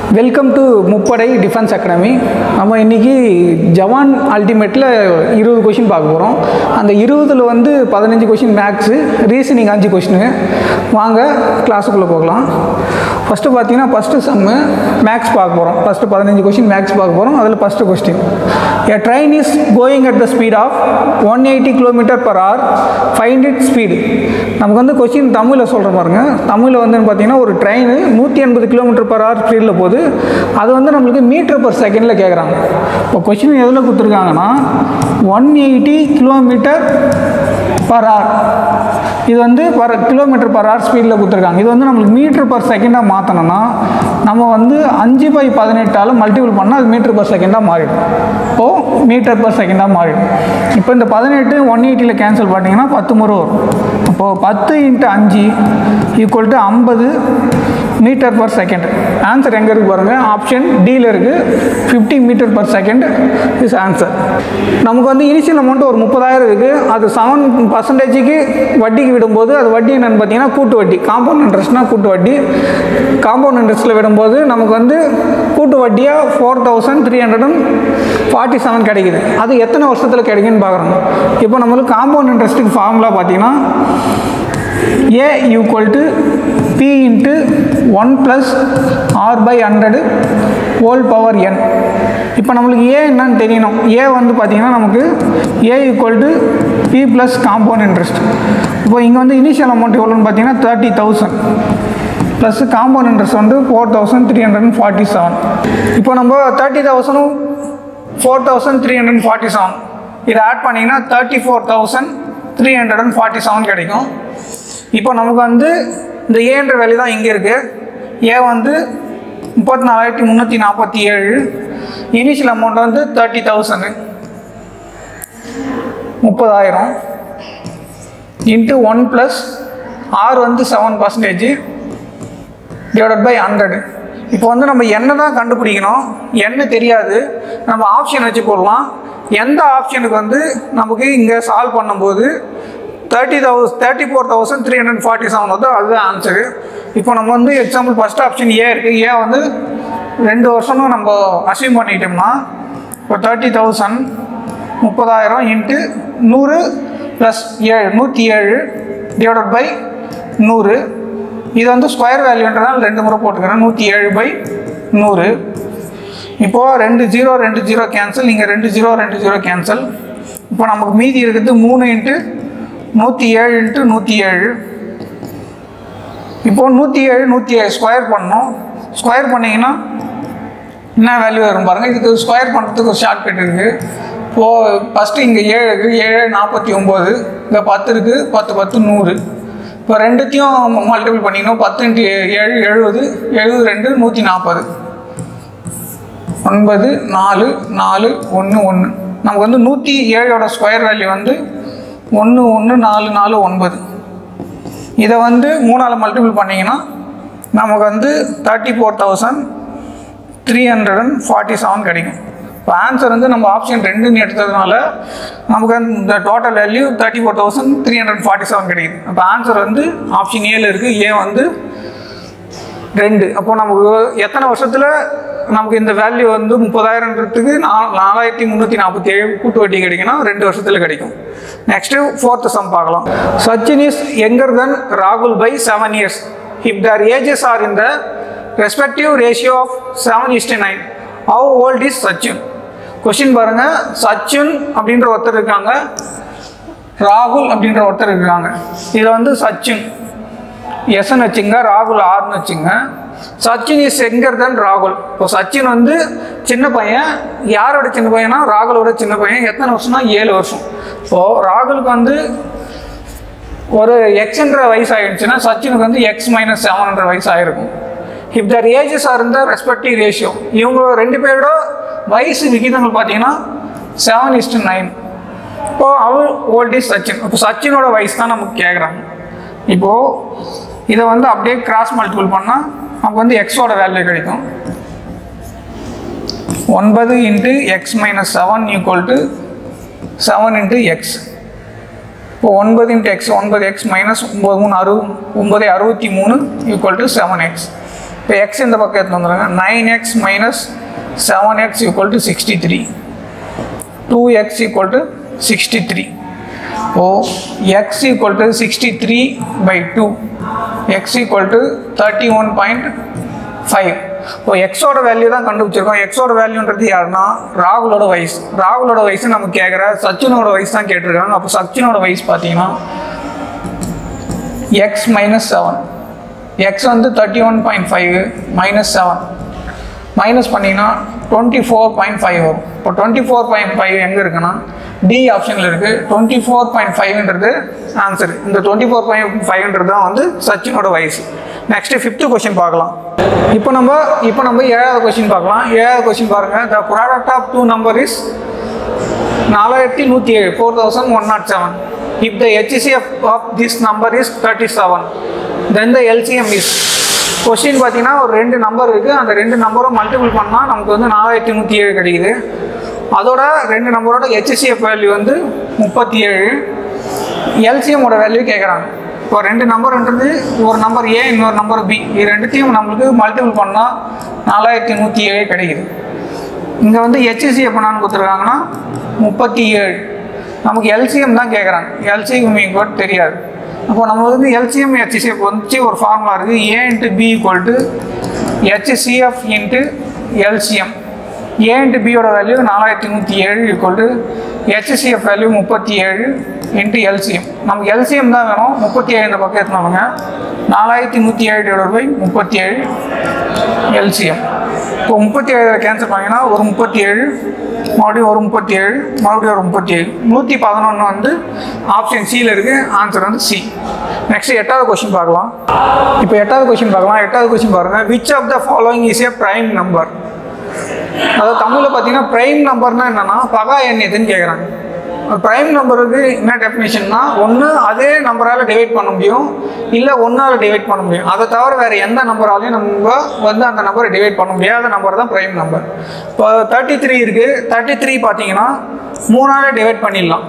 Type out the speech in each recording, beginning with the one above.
welcome to முப்படை defence academy நம்ம இன்றைக்கி ஜவான் அல்டிமேட்டில் இருபது கொஷின் பார்க்க போகிறோம் அந்த இருபதில் வந்து பதினஞ்சு கொஷின் மேக்ஸு ரீசனிங் அஞ்சு கொஷினு வாங்க கிளாஸுக்குள்ளே போகலாம் ஃபஸ்ட்டு பார்த்தீங்கன்னா ஃபஸ்ட்டு சம்மு மேக்ஸ் பார்க்க போகிறோம் ஃபஸ்ட்டு பதினஞ்சு கொஷின் மேக்ஸ் பார்க்க போகிறோம் அதில் first question a train is going at the speed of one eighty kilometre per hour find it speed நமக்கு வந்து கொஸ்டின் தமிழில் சொல்கிற பாருங்க தமிழில் வந்து பார்த்தீங்கன்னா ஒரு ட்ரெயின் நூற்றி எண்பது கிலோமீட்டர் பர் ஹவர் ஸ்பீடில் போகுது அது வந்து நம்மளுக்கு மீட்டர் பர் செகண்டில் கேட்குறாங்க இப்போ கொஸ்டின் எதில் கொடுத்துருக்காங்கன்னா one eighty kilometre per hour இது வந்து பர் கிலோமீட்டர் பர் ஹவர் ஸ்பீடில் கொடுத்துருக்காங்க இது வந்து நம்மளுக்கு மீட்டர் பர் செகண்டாக மாற்றணும்னா நம்ம வந்து அஞ்சு பை பதினெட்டால் மல்டிபிள் பண்ணால் அது மீட்டர் பர் செகண்டாக மாறிடும் இப்போது மீட்டர் பர் செகண்டாக மாறிடும் இப்போ இந்த பதினெட்டு ஒன் எயிட்டியில் கேன்சல் பண்ணிங்கன்னா பத்து முறை வரும் அப்போது பத்து இன்ட்டு அஞ்சு ஈக்குவல் டு ஐம்பது மீட்டர் பர் செகண்ட் ஆன்சர் எங்கே இருக்குது பாருங்கள் ஆப்ஷன் டியில் இருக்குது fifty metre per second is answer நமக்கு வந்து இனிஷியல் அமௌண்ட் ஒரு முப்பதாயிரம் இருக்குது அது செவன் பர்சன்டேஜுக்கு வட்டிக்கு விடும்போது அது வட்டி என்னென்னு பார்த்தீங்கன்னா கூட்டு வட்டி காம்பவுண்ட் இன்ட்ரெஸ்ட்னா கூட்டு வட்டி காம்பவுண்ட் இன்ட்ரெஸ்ட்டில் விடும்போது நமக்கு வந்து கூட்டு வட்டியாக four thousand three hundred and forty seven கிடைக்குது அது எத்தனை வருஷத்தில் கிடைக்குன்னு பார்க்குறோம் இப்போ நம்மளுக்கு காம்பவுண்ட் இன்ட்ரெஸ்ட்டுக்கு ஃபார்முலா பார்த்தீங்கன்னா A equal to P into one plus R by hundred whole power N இப்போ நம்மளுக்கு ஏ என்னன்னு தெரியணும் ஏ வந்து பார்த்திங்கன்னா நமக்கு A equal to P plus compound interest இப்போ இங்கே வந்து இனிஷியல் அமௌண்ட் எவ்வளோன்னு பார்த்தீங்கன்னா thirty thousand plus compound interest வந்து four thousand three hundred and forty seven இப்போ நம்ம தேர்ட்டி தௌசண்டும் four thousand three hundred forty seven இதை ஆட் பண்ணிங்கன்னா thirty four thousand three hundred and forty seven கிடைக்கும் இப்போ நமக்கு வந்து இந்த ஏன்ற வேல்யூ தான் இங்கே இருக்குது ஏ வந்து முப்பத்தி நாலாயிரத்தி முந்நூற்றி நாற்பத்தி ஏழு இனிஷியல் அமௌண்ட் வந்து தேர்ட்டி தௌசண்ட் முப்பதாயிரம் இன்ட்டு ஒன் ப்ளஸ் ஆர் வந்து seven percentage divided by hundred இப்போ வந்து நம்ம என்ன தான் கண்டுபிடிக்கணும் என்ன தெரியாது நம்ம ஆப்ஷன் வச்சு போடலாம் எந்த ஆப்ஷனுக்கு வந்து நமக்கு இங்கே சால்வ் பண்ணும்போது தேர்ட்டி தௌஸ் thirty four thousand three hundred forty seven வந்து அதுதான் ஆன்சரு இப்போ நம்ம வந்து எக்ஸாம்பிள் ஃபஸ்ட் ஆப்ஷன் ஏ இருக்குது ஏ வந்து ரெண்டு வருஷமும் நம்ம அசீவ் பண்ணிட்டோம்னா இப்போ தேர்ட்டி தௌசண்ட் முப்பதாயிரம் இன்ட்டு நூறு ப்ளஸ் ஏழு நூற்றி ஏழு டிவைடட் பை நூறு இது வந்து ஸ்கொயர் வேல்யூன்றதால ரெண்டு முறை போட்டுக்கிறேன் நூற்றி ஏழு பை நூறு இப்போது ரெண்டு ஜீரோ ரெண்டு ஜீரோ கேன்சல் இங்கே ரெண்டு ஜீரோ ரெண்டு ஜீரோ கேன்சல் இப்போ நமக்கு மீதி இருக்கிறது மூணு இன்ட்டு நூற்றி ஏழு இன்ட்டு நூற்றி ஏழு இப்போது நூற்றி ஏழு நூற்றி ஏழு ஸ்கொயர் பண்ணோம் ஸ்கொயர் பண்ணிங்கன்னா என்ன வேல்யூ வரும் பாருங்கள் இதுக்கு ஸ்கொயர் பண்ணுறதுக்கு ஒரு ஷார்ட்கட் இருக்குது இப்போது ஃபஸ்ட்டு இங்கே ஏழு இருக்குது ஏழு நாற்பத்தி ஒம்பது இங்கே பத்து இருக்குது பத்து பத்து நூறு இப்போ ரெண்டுத்தையும் மல்டிபிள் பண்ணிக்கணும் பத்து இன்ட்டு ஏழு எழுபது எழுபது ரெண்டு நூற்றி நாற்பது ஒன்பது நாலு நாலு ஒன்று ஒன்று நமக்கு வந்து நூற்றி ஏழோட ஸ்கொயர் வேல்யூ வந்து ஒன்று ஒன்று நாலு நாலு ஒன்பது இதை வந்து மூணால் மல்டிபிள் பண்ணிங்கன்னா நமக்கு வந்து thirty four thousand three hundred and forty seven கிடைக்கும் இப்போ ஆன்சர் வந்து நம்ம ஆப்ஷன் ரெண்டுன்னு எடுத்ததுனால நமக்கு இந்த total value thirty four thousand three hundred forty seven கிடைக்குது அப்போ ஆன்சர் வந்து ஆப்ஷன் ஏல இருக்குது ஏ வந்து ரெண்டு அப்போ நமக்கு எத்தனை வருஷத்தில் நமக்கு இந்த வேல்யூ வந்து முப்பதாயிரன்றதுக்கு நா நாலாயிரத்தி முந்நூற்றி நாற்பத்தி ஏழு கூட்டு வட்டி கிடைக்குன்னா ரெண்டு வருஷத்தில் கிடைக்கும் நெக்ஸ்ட்டு ஃபோர்த்து சம் பார்க்கலாம் சச்சின் இஸ் எங்கர் தென் ராகுல் by seven years if their ages are in the respective ratio of seven is to nine how old is Sachin question பாருங்கள் சச்சின் அப்படின்ற ஒருத்தர் இருக்காங்க ராகுல் அப்படின்ற ஒருத்தர் இருக்காங்க இதில் வந்து சச்சின் எஸ்ன்னு வச்சுங்க ராகுல் ஆர்னு வச்சுங்க சச்சின் இஸ் எங்கர் தென் ராகுல் இப்போ சச்சின் வந்து சின்ன பையன் யாரோட சின்ன பையனா ராகுலோட சின்ன பையன் எத்தனை வருஷம்னா ஏழு வருஷம் இப்போது ராகுலுக்கு வந்து ஒரு எக்ஸ்ன்ற வயசு ஆயிடுச்சுன்னா சச்சினுக்கு வந்து எக்ஸ் மைனஸ் செவன்ன்ற வயசு ஆயிருக்கும் இஃப் தர் ஏஜஸ் ஆர் இந்த ரெஸ்பெக்டிவ் ரேஷியோ இவங்க ரெண்டு பேரோட வயசு விகிதங்கள் பார்த்தீங்கன்னா செவன் இஸ்டு நைன் இப்போது அவர் ஓல்ட் இஸ் சச்சின் இப்போ சச்சினோட வயசு தான் நமக்கு கேட்குறாங்க இப்போது இதை வந்து அப்படியே கிராஸ் மல்டிபிள் பண்ணால் நமக்கு வந்து எக்ஸோட வேல்யூ கிடைக்கும் ஒன்பது into X minus seven equal to seven into X இப்போ ஒன்பது இன்ட்டு எக்ஸ் ஒன்பது எக்ஸ் மைனஸ் ஒம்பது மூணு அறு ஒம்பது அறுபத்தி மூணு ஈக்குவல் டு செவன் எக்ஸ் இப்போ எக்ஸ் இந்த பக்கம் எடுத்து வந்துடுங்க nine X minus seven X equal to sixty three two X equal to sixty three oh X equal to sixty three by two X equal to thirty one point five இப்போ எக்ஸோட value தான் கண்டுபிடிச்சிருக்கோம் எக்ஸோட வேல்யூன்றது யாருன்னா ராகுலோட வயசு ராகுலோட வயசு நம்ம கேட்குற சச்சினோட வயசு தான் கேட்டிருக்காங்க அப்போ சச்சினோட வயசு பார்த்தீங்கன்னா எக்ஸ் மைனஸ் செவன் எக்ஸ் வந்து thirty one point five minus seven minus பண்ணிங்கன்னா டுவெண்ட்டி ஃபோர் பாயிண்ட் ஃபைவ் வரும் இப்போ டுவெண்ட்டி ஃபோர் பாயிண்ட் ஃபைவ் எங்கே இருக்குன்னா டி ஆப்ஷனில் இருக்குது டுவெண்ட்டி ஃபோர் பாயிண்ட் ஃபைவ்ன்றது ஆன்சர் இந்த டுவெண்ட்டி ஃபோர் பாயிண்ட் ஃபைவ்ன்றது தான் வந்து சச்சினோட வயசு நெக்ஸ்ட்டு ஃபிஃப்த்து கொஷின் பார்க்கலாம் இப்போ நம்ம இப்போ நம்ம ஏழாவது கொஷின் பார்க்கலாம் ஏழாவது கொஷின் பாருங்கள் the product of two number is நாலாயிரத்தி நூற்றி ஏழு four thousand one nought seven if the HCF of this number is thirty seven then the LCM is question பார்த்தீங்கன்னா ஒரு ரெண்டு நம்பர் இருக்குது அந்த ரெண்டு நம்பரும் மல்டிபிள் பண்ணால் நமக்கு வந்து நாலாயிரத்தி நூற்றி ஏழு கிடைக்குது அதோட ரெண்டு நம்பரோட ஹெச்சிசிஎஃப் வேல்யூ வந்து முப்பத்தி ஏழு எல்சிஎம்மோட வேல்யூ கேட்குறாங்க இப்போ ரெண்டு நம்பர்ன்றது ஒரு நம்பர் ஏ இன்னொரு நம்பர் பி இது ரெண்டுத்தையும் நம்மளுக்கு மல்டிபிள் பண்ணால் நாலாயிரத்தி நூற்றி ஏழு கிடைக்குது இங்கே வந்து ஹெச்சிசி எப்படின்னு கொடுத்துருக்காங்கன்னா முப்பத்தி ஏழு நமக்கு எல்சிஎம் தான் கேட்குறாங்க எல்சிஎம் ஈக்குவல் தெரியாது அப்போ நம்ம வந்து எல்சிஎம் ஹெச்சிசிஎஃப் வந்து ஒரு ஃபார்முலா இருக்குது A into B equal to HCF into LCM A into பியோட வேல்யூ நாலாயிரத்தி நூற்றி ஏழு ஈக்குவல் டு ஹெச்சிசிஎஃப் வேல்யூ முப்பத்தி ஏழு இன்ட்டு எல்சிஎம் நமக்கு எல்சிஎம் தான் வேணும் முப்பத்தி ஏழு இந்த பக்கம் எடுத்துனவங்க நாலாயிரத்தி நூற்றி ஏழு டிவைட் பை முப்பத்தி ஏழு எல்சிஎம் இப்போ முப்பத்தி ஏழு கேன்சல் பண்ணிங்கன்னா ஒரு முப்பத்தி ஏழு மறுபடியும் ஒரு முப்பத்தி ஏழு மறுபடியும் ஒரு முப்பத்தி ஏழு நூற்றி பதினொன்று வந்து ஆப்ஷன் சியில் இருக்குது ஆன்சர் வந்து சி நெக்ஸ்ட் எட்டாவது கொஷின் பார்க்கலாம் இப்போ எட்டாவது கொஷின் பார்க்கலாம் எட்டாவது கொஷின் பாருங்கள் which of the following is a prime number அதாவது தமிழில் பார்த்தீங்கன்னா ப்ரைம் நம்பர்னா என்னென்னா பகா எண் எதுன்னு கேட்குறாங்க ப்ரைம் நம்பருக்கு என்ன டெஃபினேஷன்னா ஒன்று அதே நம்பரால் டிவைட் பண்ண முடியும் இல்லை ஒன்றால் டிவைட் பண்ண முடியும் அதை தவிர வேறு எந்த நம்பராலையும் நம்ம வந்து அந்த நம்பரை டிவைட் பண்ண முடியாத நம்பர் தான் ப்ரைம் நம்பர் இப்போ தேர்ட்டி த்ரீ இருக்குது தேர்ட்டி த்ரீ பார்த்தீங்கன்னா மூணால் டிவைட் பண்ணிடலாம்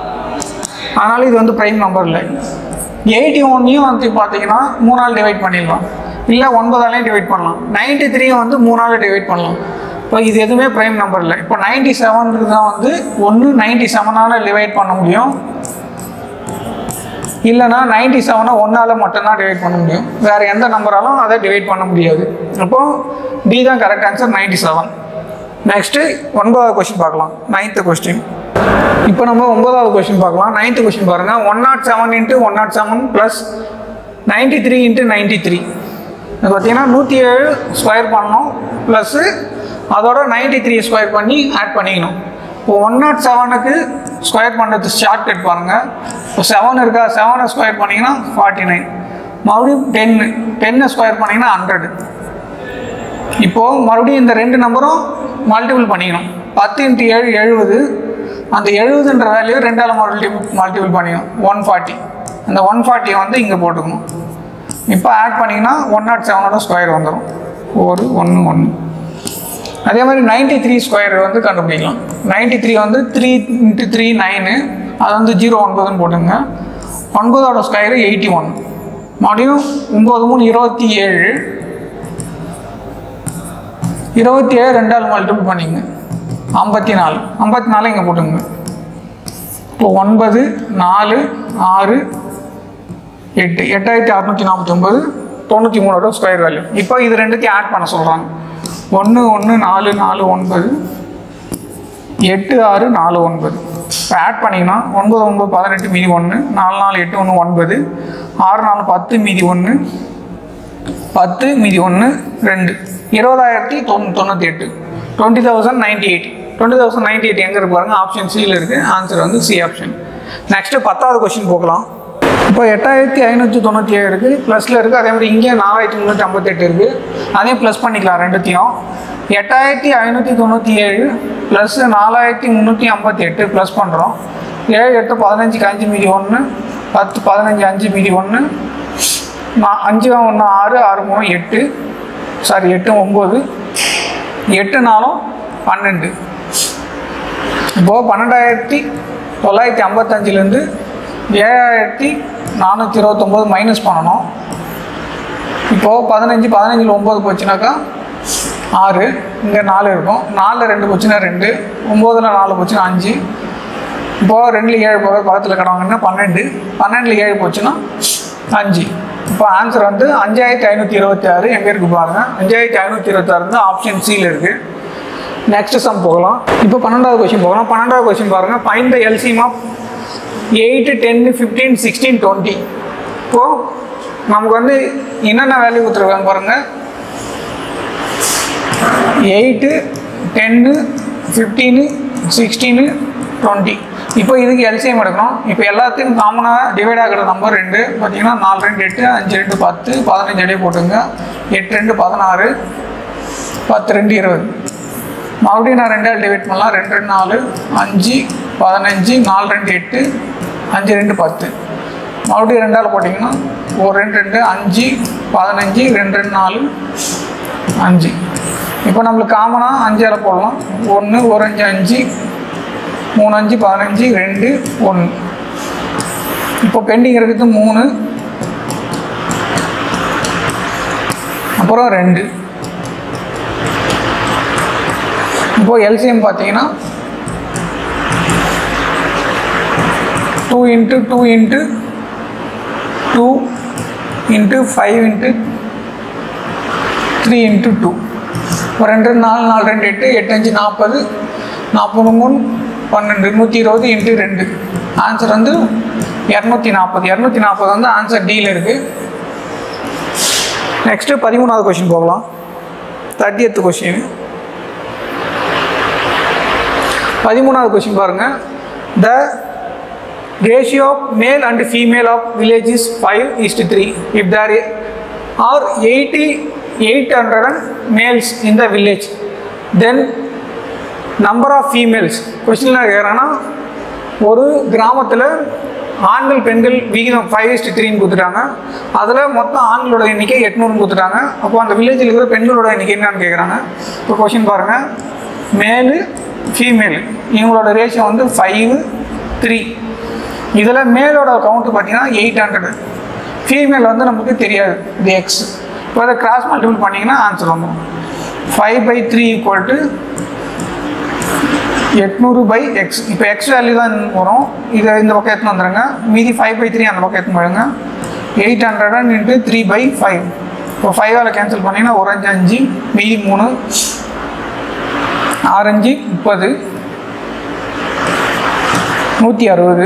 அதனால் இது வந்து ப்ரைம் நம்பர் இல்லை எயிட்டி ஒன்னையும் வந்து பார்த்தீங்கன்னா மூணால் டிவைட் பண்ணிடலாம் இல்லை ஒன்பதாலையும் டிவைட் பண்ணலாம் நைன்ட்டி த்ரீயும் வந்து மூணால் டிவைட் பண்ணலாம் இப்போ இது எதுவுமே ப்ரைம் நம்பர் இல்லை இப்போ நைன்ட்டி செவன்றது தான் வந்து ஒன்று நைன்ட்டி செவனால் டிவைட் பண்ண முடியும் இல்லைனா நைன்ட்டி செவனை ஒன்றால் மட்டும்தான் டிவைட் பண்ண முடியும் வேறு எந்த நம்பராலும் அதை டிவைட் பண்ண முடியாது அப்போது டி தான் correct answer ninety seven next ஒன்பதாவது கொஸ்டின் பார்க்கலாம் நைன்த்து கொஸ்டின் இப்போ நம்ம ஒன்பதாவது கொஸ்டின் பார்க்கலாம் நைன்த்து கொஸ்டின் பாருங்கள் one nought seven into one nought seven plus ninety three into ninety three இது பார்த்தீங்கன்னா நூற்றி ஏழு ஸ்கொயர் பண்ணணும் ப்ளஸ்ஸு அதோட நைன்ட்டி த்ரீ ஸ்கொயர் பண்ணி ஆட் பண்ணிக்கணும் இப்போ ஒன் நாட் செவனுக்கு ஸ்கொயர் பண்ணுறது ஷார்ட்கட் பாருங்கள் இப்போ செவன் இருக்கா செவனை ஸ்கொயர் பண்ணிங்கன்னா ஃபார்ட்டி நைன் மறுபடியும் டென்னு டென்னை ஸ்கொயர் பண்ணிங்கன்னா ஹண்ட்ரடு இப்போது மறுபடியும் இந்த ரெண்டு நம்பரும் மல்டிபிள் பண்ணிக்கணும் பத்து இன்ட்டு ஏழு எழுபது அந்த எழுபதுன்ற வேல்யூ ரெண்டால் மல்டி மல்டிபிள் பண்ணிக்கணும் ஒன் ஃபார்ட்டி அந்த ஒன் ஃபார்ட்டியை வந்து இங்கே போட்டுக்கணும் இப்போ ஆட் பண்ணிங்கன்னா ஒன் நாட் செவனோட ஸ்கொயர் வந்துடும் ஒரு ஒன்று ஒன்று அதே மாதிரி நைன்ட்டி த்ரீ ஸ்கொயர் வந்து கண்டுபிடிக்கலாம் நைன்ட்டி த்ரீ வந்து த்ரீ இன்ட்டு த்ரீ நைனு அது வந்து ஜீரோ ஒன்பதுன்னு போட்டுங்க ஒன்பதோட ஸ்கொயர் எயிட்டி ஒன் மறுபடியும் ஒம்பது மூணு இருபத்தி ஏழு இருபத்தி ஏழு ரெண்டால் மல்டிபிள் பண்ணிங்க ஐம்பத்தி நாலு ஐம்பத்தி நாலு இங்கே போட்டுங்க இப்போ ஒன்பது நாலு ஆறு எட்டு எட்டாயிரத்தி அறநூற்றி நாற்பத்தி ஒம்பது தொண்ணூற்றி மூணோட ஸ்கொயர் வேல்யூ இப்போ இது ரெண்டுத்தையும் ஆட் பண்ண சொல்கிறாங்க ஒன்று ஒன்று நாலு நாலு ஒன்பது எட்டு ஆறு நாலு ஒன்பது இப்போ ஆட் பண்ணிங்கன்னா ஒன்பது ஒன்பது பதினெட்டு மீதி ஒன்று நாலு நாலு எட்டு ஒன்று ஒன்பது ஆறு நாலு பத்து மீதி ஒன்று பத்து மீதி ஒன்று ரெண்டு இருபதாயிரத்தி தொண்ணூ தொண்ணூற்றி எட்டு twenty thousand ninety eight twenty thousand ninety eight எங்கே இருக்கு பாருங்க ஆப்ஷன் சியில் இருக்குது ஆன்சர் வந்து சி ஆப்ஷன் நெக்ஸ்ட்டு பத்தாவது கொஸ்டின் போகலாம் இப்போ எட்டாயிரத்தி ஐநூற்றி தொண்ணூற்றி ஏழு இருக்குது ப்ளஸில் இருக்குது அதே மாதிரி இங்கே நாலாயிரத்தி முந்நூற்றி ஐம்பத்தெட்டு இருக்குது அதையும் ப்ளஸ் பண்ணிக்கலாம் ரெண்டுத்தையும் எட்டாயிரத்தி ஐநூற்றி தொண்ணூற்றி ஏழு ப்ளஸ் நாலாயிரத்தி முந்நூற்றி ஐம்பத்தி எட்டு ப்ளஸ் பண்ணுறோம் ஏழு எட்டு பதினஞ்சுக்கு அஞ்சு மீதி ஒன்று பத்து பதினஞ்சு அஞ்சு மீதி ஒன்று நான் அஞ்சு ஒன்று ஆறு ஆறு மூணு எட்டு சாரி எட்டு ஒம்பது எட்டு நாளும் பன்னெண்டு இப்போது பன்னெண்டாயிரத்தி தொள்ளாயிரத்தி ஐம்பத்தஞ்சிலேருந்து ஏழாயிரத்தி நானூற்றி இருபத்தொம்போது மைனஸ் பண்ணணும் இப்போது பதினஞ்சு பதினஞ்சில் ஒம்பது போச்சுனாக்கா ஆறு இங்கே நாலு இருக்கும் நாலில் ரெண்டு போச்சுன்னா ரெண்டு ஒம்போதில் நாலு போச்சுன்னா அஞ்சு இப்போது ரெண்டில் ஏழு போகிற பக்கத்தில் கிடவாங்கன்னா பன்னெண்டு பன்னெண்டில் ஏழு போச்சுன்னா அஞ்சு இப்போ ஆன்சர் வந்து அஞ்சாயிரத்தி ஐநூற்றி இருபத்தி ஆறு எங்கே இருக்குது பாருங்கள் அஞ்சாயிரத்தி ஐநூற்றி இருபத்தாறு வந்து ஆப்ஷன் சியில் இருக்குது நெக்ஸ்ட் சம் போகலாம் இப்போ பன்னெண்டாவது கொஸ்டின் போகலாம் பன்னெண்டாவது கொஸ்டின் பாருங்கள் find the LCM of eight ten fifteen sixteen twenty இப்போது நமக்கு வந்து என்னென்ன வேல்யூ கொடுத்துருக்காங்க பாருங்கள் eight ten fifteen sixteen twenty இப்போ இதுக்கு எல்சிஎம் எடுக்கணும் இப்போ எல்லாத்தையும் காமனாக டிவைட் ஆகிற நம்பர் ரெண்டு பார்த்தீங்கன்னா நாலு ரெண்டு எட்டு அஞ்சு ரெண்டு பத்து பதினஞ்சு அடியே போட்டுங்க எட்டு ரெண்டு பதினாறு பத்து ரெண்டு இருபது மறுபடியும் நான் ரெண்டால் டிவைட் பண்ணலாம் ரெண்டு ரெண்டு நாலு அஞ்சு பதினஞ்சு நாலு ரெண்டு எட்டு அஞ்சு ரெண்டு பத்து மறுபடியும் ரெண்டால் போட்டிங்கன்னா ஒரு ரெண்டு ரெண்டு அஞ்சு பதினஞ்சு ரெண்டு ரெண்டு நாலு அஞ்சு இப்போ நம்மளுக்கு காமனாக அஞ்சால் போடலாம் ஒன்று ஒரு அஞ்சு அஞ்சு மூணு அஞ்சு பதினஞ்சு ரெண்டு ஒன்று இப்போ பெண்டிங் இருக்குது மூணு அப்புறம் ரெண்டு இப்போ எல்சிஎம் பார்த்தீங்கன்னா two into two into two into five into three into two ஒரு ரெண்டு நாலு நாலு ரெண்டு எட்டு எட்டு அஞ்சு நாற்பது நாற்பது மூணு பன்னெண்டு நூற்றி இருபது இன்ட்டு ரெண்டு ஆன்சர் வந்து இரநூத்தி நாற்பது இரநூத்தி நாற்பது வந்து ஆன்சர் டியில் இருக்குது நெக்ஸ்ட்டு பதிமூணாவது கொஷின் போகலாம் தேர்ட்டியத்து கொஷின் பதிமூணாவது கொஷின் பாருங்கள் the ratio of male and female of village is five is to three if there are eighty eight hundred and males in the village then number of females கொஸ்டினில் கேட்குறாங்கன்னா ஒரு கிராமத்தில் ஆண்கள் பெண்கள் விகிதம் ஃபைவ் இஸ்ட் த்ரீன்னு கொடுத்துட்டாங்க அதில் மொத்தம் ஆண்களோட எண்ணிக்கை எட்நூறுன்னு கொடுத்துட்டாங்க அப்போ அந்த வில்லேஜில் இருக்கிற பெண்களோட எண்ணிக்கை என்னன்னு கேட்குறாங்க இப்போ கொஷின் பாருங்கள் மேலு ஃபீமேல் இவங்களோட ரேஷியோ வந்து ஃபைவ் த்ரீ இதில் மேலோட கவுண்ட்டு பார்த்தீங்கன்னா எயிட் ஹண்ட்ரட் ஃபீமேல் வந்து நமக்கு தெரியாது இது எக்ஸ் இப்போ அதை கிராஸ் மல்டிபிள் பண்ணிங்கன்னா ஆன்சர் வந்துடும் five by three equal to எட்நூறு பை எக்ஸ் இப்போ எக்ஸ் வேல்யூ தான் வரும் இதை இந்த பக்கம் எடுத்துன்னு வந்துடுங்க மீதி ஃபைவ் பை த்ரீ அந்த பக்கம் எடுத்துன்னு போயிடுங்க eight hundred and into three by five இப்போ ஃபைவால் கேன்சல் பண்ணிங்கன்னா ஒரு அஞ்சு அஞ்சு மீதி மூணு ஆரஞ்சு முப்பது நூற்றி அறுபது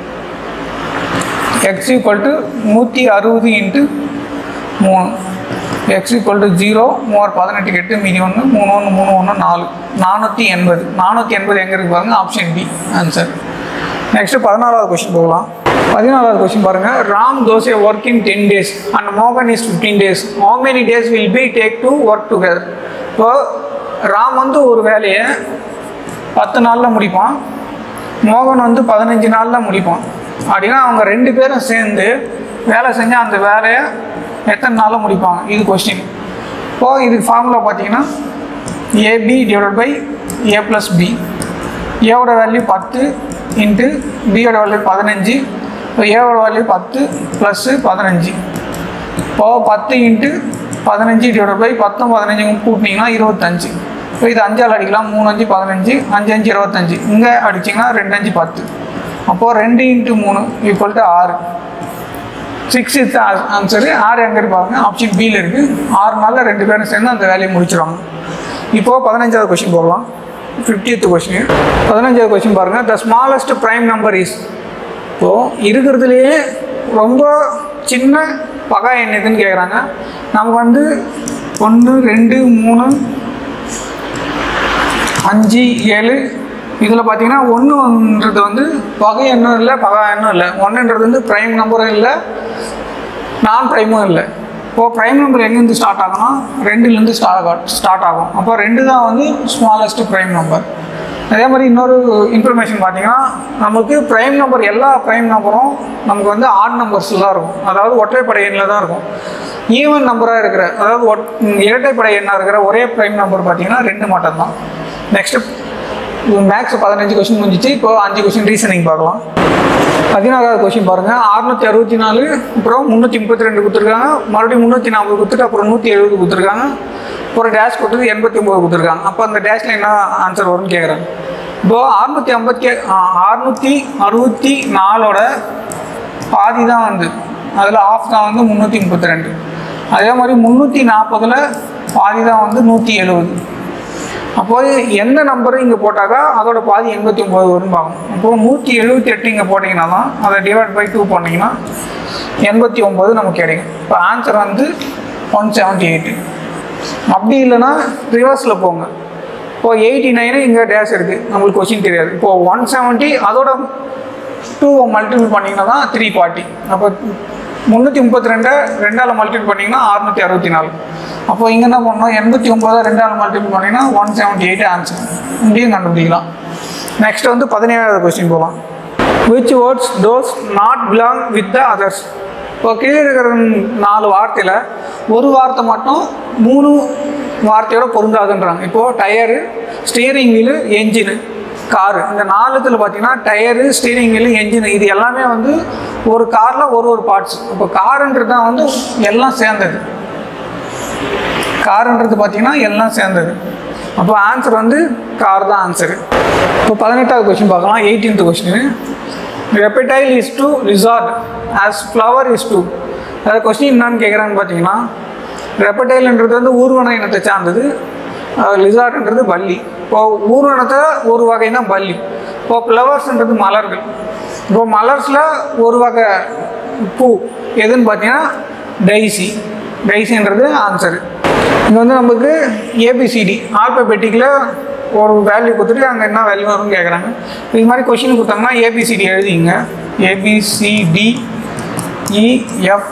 எக்ஸ் ஈக்குவல் டு நூற்றி அறுபது இன்ட்டு மூணு எக்ஸ் ஈக்குவல் டு ஜீரோ மூவர் பதினெட்டு எட்டு மீதி ஒன்று மூணு ஒன்று மூணு ஒன்று நாலு நானூற்றி எண்பது நானூற்றி எண்பது எங்கே இருக்கு பாருங்க ஆப்ஷன் டி ஆன்சர் நெக்ஸ்ட்டு பதினாலாவது கொஸ்டின் போகலாம் பதினாலாவது கொஸ்டின் பாருங்கள் Ram does work in ten days and மோகன் is fifteen days how many days will be take to work together இப்போ ராம் வந்து ஒரு வேலையை பத்து நாளில் முடிப்பான் மோகன் வந்து பதினஞ்சு நாளில் முடிப்பான் அப்படின்னா அவங்க ரெண்டு பேரும் சேர்ந்து வேலை செஞ்சால் அந்த வேலையை எத்தனை நாளில் முடிப்பாங்க இது கொஸ்டின் இப்போது இதுக்கு ஃபார்முலா பார்த்தீங்கன்னா AB divide by A plus B ஏவோட வேல்யூ பத்து இன்ட்டு பியோட வேல்யூ பதினஞ்சு இப்போ ஏவோட வேல்யூ பத்து ப்ளஸ்ஸு பதினஞ்சு இப்போது பத்து இன்ட்டு பதினஞ்சு டிவைட் பை பத்தும் பதினஞ்சு கூட்டினீங்கன்னா இருபத்தஞ்சு இப்போ இது அஞ்சால் அடிக்கலாம் மூணு அஞ்சு பதினஞ்சு அஞ்சு அஞ்சு இருபத்தஞ்சு இங்கே அடிச்சிங்கன்னா ரெண்டு அஞ்சு பத்து அப்போது ரெண்டு இன்ட்டு மூணு ஈக்குவல் டு ஆறு சிக்ஸ் இஸ் ஆன்சரு ஆறு எங்கே இருப்பாங்க ஆப்ஷன் பியில் இருக்குது ஆறு நாளில் ரெண்டு பேரும் சேர்ந்து அந்த வேலையை முடிச்சிடுவாங்க இப்போது பதினஞ்சாவது கொஷின் போகலாம் ஃபிஃப்டியத்து கொஷின் பதினஞ்சாவது கொஷின் பாருங்கள் the smallest prime number is இப்போது இருக்கிறதுலையே ரொம்ப சின்ன பகா எண் எதுன்னு கேட்குறாங்க நமக்கு வந்து ஒன்று ரெண்டு மூணு அஞ்சு ஏழு இதில் பார்த்தீங்கன்னா ஒன்றுன்றது வந்து பகை எண்ணும் இல்லை பகா எண்ணும் இல்லை ஒன்றுன்றது வந்து ப்ரைம் நம்பரும் இல்லை நான் ப்ரைமும் இல்லை இப்போது ப்ரைம் நம்பர் எங்கேருந்து ஸ்டார்ட் ஆகும்னா ரெண்டுலேருந்து ஸ்டார்ட் ஆகும் ஸ்டார்ட் ஆகும் அப்போ ரெண்டு தான் வந்து ஸ்மாலஸ்ட் ப்ரைம் நம்பர் அதே மாதிரி இன்னொரு இன்ஃபர்மேஷன் பார்த்தீங்கன்னா நமக்கு ப்ரைம் நம்பர் எல்லா ப்ரைம் நம்பரும் நமக்கு வந்து ஆட் நம்பர்ஸில் தான் இருக்கும் அதாவது ஒற்றைப்படை எண்ணில் தான் இருக்கும் ஈவன் நம்பராக இருக்கிற அதாவது ஒட் இரட்டைப்படை எண்ணாக இருக்கிற ஒரே ப்ரைம் நம்பர் பார்த்தீங்கன்னா ரெண்டு மட்டும்தான் நெக்ஸ்ட்டு மேக்ஸ் பதினஞ்சு கொஷின் முடிஞ்சிச்சு இப்போ அஞ்சு கொஷின் ரீசனிங் பார்க்கலாம் பதினாறாவது கொஷின் பாருங்கள் அறுநூத்தி அறுபத்தி நாலு அப்புறம் முந்நூற்றி முப்பத்தி ரெண்டு கொடுத்துருக்காங்க மறுபடியும் முந்நூற்றி நாற்பது கொடுத்துட்டு அப்புறம் நூற்றி எழுபது கொடுத்துருக்காங்க ஒரு டேஷ் கொடுத்து எண்பத்தி ஒம்பது கொடுத்துருக்காங்க அப்போ அந்த டேஷில் என்ன ஆன்சர் வரும்னு கேட்குறாங்க இப்போ அறுநூற்றி ஐம்பத்தி அறுநூற்றி அறுபத்தி நாலோட பாதி தான் வந்து அதில் ஆஃப் தான் வந்து முந்நூற்றி முப்பத்தி ரெண்டு அதே மாதிரி முந்நூற்றி நாற்பதில் பாதி தான் வந்து நூற்றி எழுபது அப்போ எந்த நம்பரும் இங்கே போட்டாக்கா அதோட பாதி எண்பத்தி ஒம்பது வரும் பார்க்கணும் அப்போது நூற்றி எழுபத்தி எட்டு இங்கே போட்டிங்கன்னா தான் அதை டிவைட் பை டூ பண்ணிங்கன்னா எண்பத்தி ஒம்பது நமக்கு கிடைக்கும் இப்போ ஆன்சர் வந்து ஒன் செவன்ட்டி எயிட்டு அப்படி இல்லைன்னா ரிவர்ஸில் போங்க இப்போது எயிட்டி நைனு இங்கே டேஷ் இருக்குது நம்மளுக்கு கொஷின் தெரியாது இப்போது ஒன் செவன்ட்டி அதோட டூ மல்டிபிள் பண்ணிங்கன்னா தான் த்ரீ ஃபார்ட்டி அப்போ முந்நூற்றி முப்பத்தி ரெண்டை ரெண்டால் மல்டிபிள் பண்ணிங்கன்னா அறுநூற்றி அறுபத்தி நாலு அப்போ இங்கே என்ன பண்ணணும் எண்பத்தி ஒம்பதை ரெண்டால் மல்டிபிள் பண்ணிங்கன்னா ஒன் செவன்ட்டி எயிட் ஆன்சர் இங்கேயும் கண்டுபிடிக்கலாம் நெக்ஸ்ட் வந்து பதினேழாவது கொஸ்டின் போகலாம் which words does not belong with the others இப்போ கீழே இருக்கிற நாலு வார்த்தையில் ஒரு வார்த்தை மட்டும் மூணு வார்த்தையோட பொருந்தாதுன்றாங்க இப்போது tyre steering wheel engine car இந்த நாலுத்தில் பார்த்தீங்கன்னா டயரு ஸ்டீரிங் வீலு என்ஜின் இது எல்லாமே வந்து ஒரு காரில் ஒரு ஒரு பார்ட்ஸ் இப்போ காருன்றது தான் வந்து எல்லாம் சேர்ந்தது காருன்றது பார்த்தீங்கன்னா எல்லாம் சேர்ந்தது அப்போ ஆன்சர் வந்து கார் தான் ஆன்சரு இப்போ பதினெட்டாவது கொஸ்டின் பார்க்கலாம் eighteenth question reptile is to resort as flower is to அதாவது கொஸ்டின் என்னன்னு கேட்குறான்னு பார்த்தீங்கன்னா ரெப்படைல்ன்றது வந்து ஊர்வன இனத்தை சார்ந்தது லிசார்ட்ன்றது பல்லி இப்போ ஊர்வனத்தை ஒரு வகைனா பல்லி இப்போ ஃப்ளவர்ஸ்ன்றது மலர்கள் இப்போ மலர்ஸில் ஒரு வகை பூ எதுன்னு பார்த்தீங்கன்னா டைசி டைசின்றது ஆன்சரு இங்கே வந்து நமக்கு ஏபிசிடி ஆல்பபெட்டிக்கில் ஒரு வேல்யூ கொடுத்துட்டு அங்கே என்ன வேல்யூ வரும்னு கேட்குறாங்க இது மாதிரி கொஷின் கொடுத்தாங்கன்னா ஏபிசிடி எழுதிங்க ABCD EF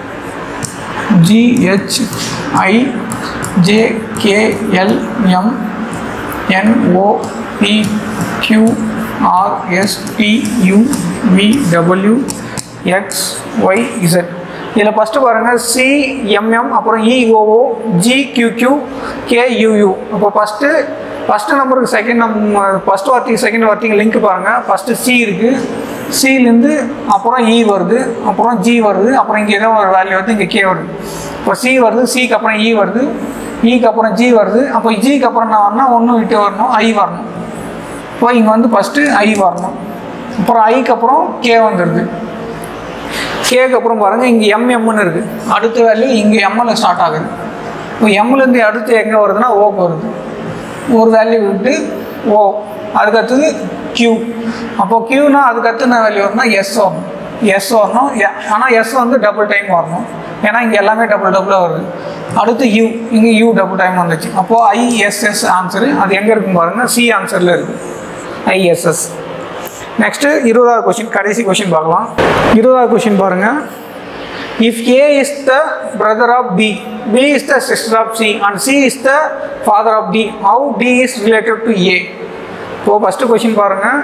GH I J K L M NO P Q R S T U V W X Y Z இதில் ஃபஸ்ட்டு பாருங்கள் சிஎம்எம் அப்புறம் இஓஓ ஜிக்யூக்யூ கேயூயூ அப்போ ஃபஸ்ட்டு ஃபஸ்ட்டு நம்பருக்கு செகண்ட் நம் ஃபஸ்ட் வார்த்தைக்கு second வார்த்தைக்கு link பாருங்கள் first C இருக்குது சிலேருந்து அப்புறம் இ வருது அப்புறம் ஜி வருது அப்புறம் இங்கே ஏதோ ஒரு வேல்யூ வருது இங்கே கே வருது இப்போ சி வருது சிக்கு அப்புறம் இ வருது இக்கு அப்புறம் ஜி வருது அப்போ ஜிக்கு அப்புறம் என்ன வரணும் ஒன்று விட்டு வரணும் ஐ வரணும் இப்போ இங்கே வந்து ஃபஸ்ட்டு ஐ வரணும் அப்புறம் ஐக்கு அப்புறம் கே வந்துடுது கேக்கு அப்புறம் பாருங்கள் இங்கே எம்எம்னு இருக்குது அடுத்த வேல்யூ இங்கே எம்எல்ல ஸ்டார்ட் ஆகுது இப்போ எம்லேருந்து அடுத்து எங்கே வருதுன்னா ஓக்கு வருது ஒரு வேல்யூ விட்டு ஓ அதுக்கடுத்தது கியூ அப்போ கியூனா அதுக்கடுத்து என்ன வேல்யூ வரும்னா எஸ் வரணும் எஸ் வரணும் ஆனால் எஸ் வந்து டபுள் டைம் வரணும் ஏன்னா இங்கே எல்லாமே டபுள் டபுளாக வருது அடுத்து யூ இங்கே யூ டபுள் டைம் வந்துச்சு அப்போது ஐஎஸ்எஸ் ஆன்சரு அது எங்கே இருக்குன்னு பாருங்கள் சி ஆன்சரில் இருக்குது ஐஎஸ்எஸ் நெக்ஸ்ட்டு இருபதாவது கொஷின் கடைசி கொஷின் பார்க்கலாம் இருபதாவது கொஷின் பாருங்கள் if A is the brother of B B is the sister of C and C is the father of D how D is related to A இப்போ first question பாருங்கள்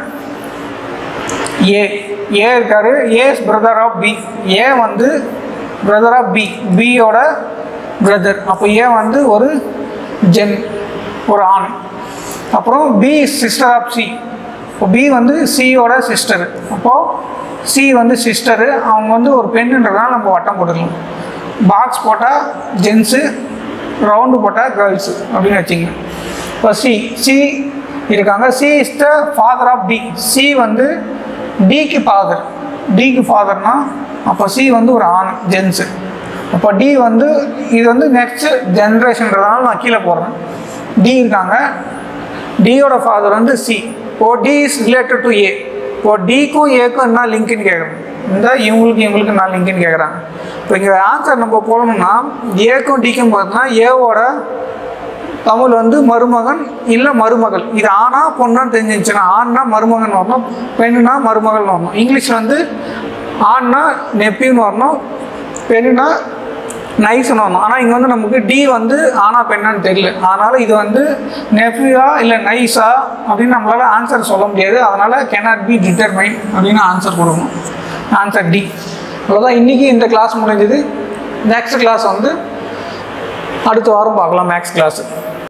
A A இருக்காரு A is brother of B A வந்து brother of B பியோட brother அப்போ A வந்து ஒரு ஜென் ஒரு ஆண் அப்புறம் B is sister of C இப்போ பி வந்து சியோட சிஸ்டர் அப்போது சி வந்து சிஸ்டரு அவங்க வந்து ஒரு பெண்ணுன்றதுனால நம்ம வட்டம் போட்டுக்கலாம் பாக்ஸ் போட்டால் ஜென்ஸு ரவுண்டு போட்டால் கேர்ள்ஸு அப்படின்னு வச்சிங்க இப்போ சி சி இருக்காங்க C is the father of D C வந்து டிக்கு ஃபாதர் டிக்கு ஃபாதர்னா அப்போ சி வந்து ஒரு ஆண் ஜென்ஸு அப்போ டி வந்து இது வந்து நெக்ஸ்ட் ஜென்ரேஷன்றதுனால நான் கீழே போடுறேன் டி இருக்காங்க டியோட ஃபாதர் வந்து சி ஓ D is related to A ஓ டிக்கும் ஏக்கும் என்ன லிங்க்னு கேட்குறேன் இந்த இவங்களுக்கு இவங்களுக்கு என்ன லிங்க்னு கேட்குறாங்க இப்போ இங்கே ஆன்சர் நம்ம போடணும்னா ஏக்கும் டிக்கும் பார்த்தோம்னா ஏவோட தமிழ் வந்து மருமகன் இல்லை மருமகள் இது ஆனா பொண்ணான்னு தெரிஞ்சிருச்சுன்னா ஆண்னா மருமகன் வரணும் பெண்ணுனா மருமகள்னு வரணும் இங்கிலீஷில் வந்து ஆண்னா நெப்பின்னு வரணும் பெண்ணுனா நைஸ்னு வரணும் ஆனால் இங்கே வந்து நமக்கு டி வந்து ஆனா பெண்ணான்னு தெரியல அதனால் இது வந்து நெஃப்யூவா இல்லை நைஸா அப்படின்னு நம்மளால் ஆன்சர் சொல்ல முடியாது அதனால் cannot பி டிட்டர்மைன் அப்படின்னு ஆன்சர் கொடுக்கணும் ஆன்சர் டி அவ்வளோதான் இன்றைக்கி இந்த கிளாஸ் முடிஞ்சது நெக்ஸ்ட் கிளாஸ் வந்து அடுத்த வாரம் பார்க்கலாம் மேக்ஸ் கிளாஸ்